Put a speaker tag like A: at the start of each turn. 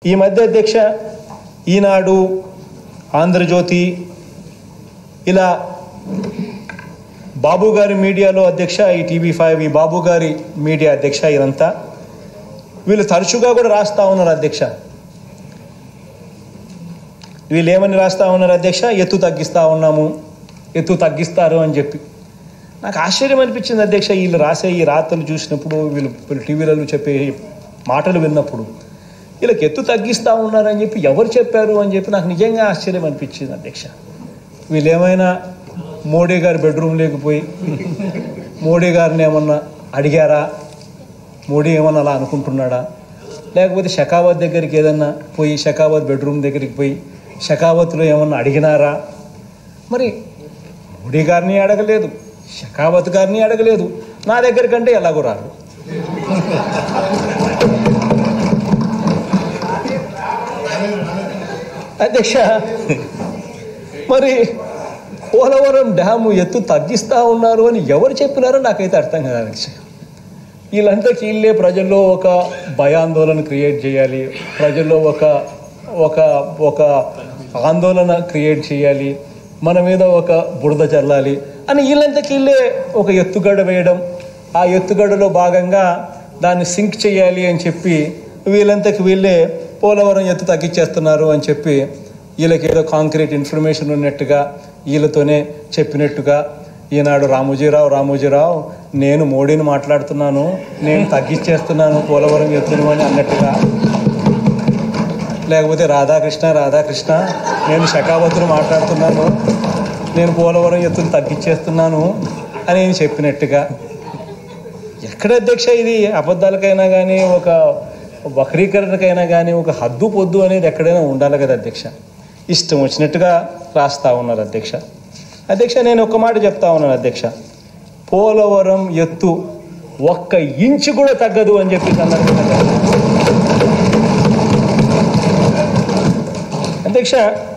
A: ఈ మధ్య అధ్యక్ష ఈనాడు ఆంధ్రజ్యోతి ఇలా బాబు గారి మీడియాలో అధ్యక్ష ఈ టీవీ ఫైవ్ ఈ బాబు గారి మీడియా అధ్యక్ష ఇదంతా వీళ్ళు తరచుగా కూడా రాస్తా ఉన్నారు అధ్యక్ష వీళ్ళు ఏమని రాస్తా ఉన్నారు అధ్యక్ష ఎత్తు తగ్గిస్తా ఉన్నాము ఎత్తు తగ్గిస్తారు అని చెప్పి నాకు ఆశ్చర్యం అనిపించింది అధ్యక్ష వీళ్ళు రాసే ఈ రాతలు చూసినప్పుడు వీళ్ళు వీళ్ళు టీవీలలో చెప్పే మాటలు విన్నప్పుడు వీళ్ళకి ఎత్తు తగ్గిస్తూ ఉన్నారని చెప్పి ఎవరు చెప్పారు అని చెప్పి నాకు నిజంగా ఆశ్చర్యం అనిపించింది అధ్యక్ష వీళ్ళు ఏమైనా మోడీ గారి బెడ్రూమ్ లేకపోయి మోడీ గారిని ఏమన్నా అడిగారా మోడీ ఏమన్నా అలా అనుకుంటున్నాడా లేకపోతే షకావత్ దగ్గరికి ఏదన్నా పోయి షకావత్ బెడ్రూమ్ దగ్గరికి పోయి షకావత్లో ఏమన్నా అడిగినారా మరి మోడీ గారిని అడగలేదు షకావత్ గారిని అడగలేదు నా దగ్గర కంటే ఎలాగో రారు అధ్యక్ష మరి పోలవరం డ్యాము ఎత్తు తగ్గిస్తూ ఉన్నారు అని ఎవరు చెప్పినారో నాకైతే అర్థం కాదు అధ్యక్ష వీళ్ళంతా కీళ్ళే ప్రజల్లో ఒక భయాందోళన క్రియేట్ చేయాలి ప్రజల్లో ఒక ఒక ఒక ఆందోళన క్రియేట్ చేయాలి మన మీద ఒక బురద చల్లాలి అని వీళ్ళంతా కీళ్ళే ఒక ఎత్తుగడ వేయడం ఆ ఎత్తుగడలో భాగంగా దాన్ని సింక్ చేయాలి అని చెప్పి వీళ్ళంతకి వీళ్ళే పోలవరం ఎత్తు తగ్గించేస్తున్నారు అని చెప్పి వీళ్ళకి ఏదో కాంక్రీట్ ఇన్ఫర్మేషన్ ఉన్నట్టుగా వీళ్ళతోనే చెప్పినట్టుగా ఈనాడు రామోజీరావు రామోజీరావు నేను మోడీని మాట్లాడుతున్నాను నేను తగ్గించేస్తున్నాను పోలవరం ఎత్తును అని అన్నట్టుగా లేకపోతే రాధాకృష్ణ రాధాకృష్ణ నేను శకావతులు మాట్లాడుతున్నాను నేను పోలవరం ఎత్తును తగ్గించేస్తున్నాను అని నేను చెప్పినట్టుగా ఎక్కడ అధ్యక్ష ఇది అబద్ధాలకైనా కానీ ఒక వక్రీకరణకైనా కానీ ఒక హద్దు పొద్దు అనేది ఎక్కడైనా ఉండాలి కదా అధ్యక్ష ఇష్టం వచ్చినట్టుగా రాస్తా ఉన్నారు అధ్యక్ష అధ్యక్ష నేను ఒక మాట చెప్తా ఉన్నాను అధ్యక్ష పోలవరం ఎత్తు ఒక్క ఇంచు కూడా తగ్గదు అని చెప్పి సందర్భంగా అధ్యక్ష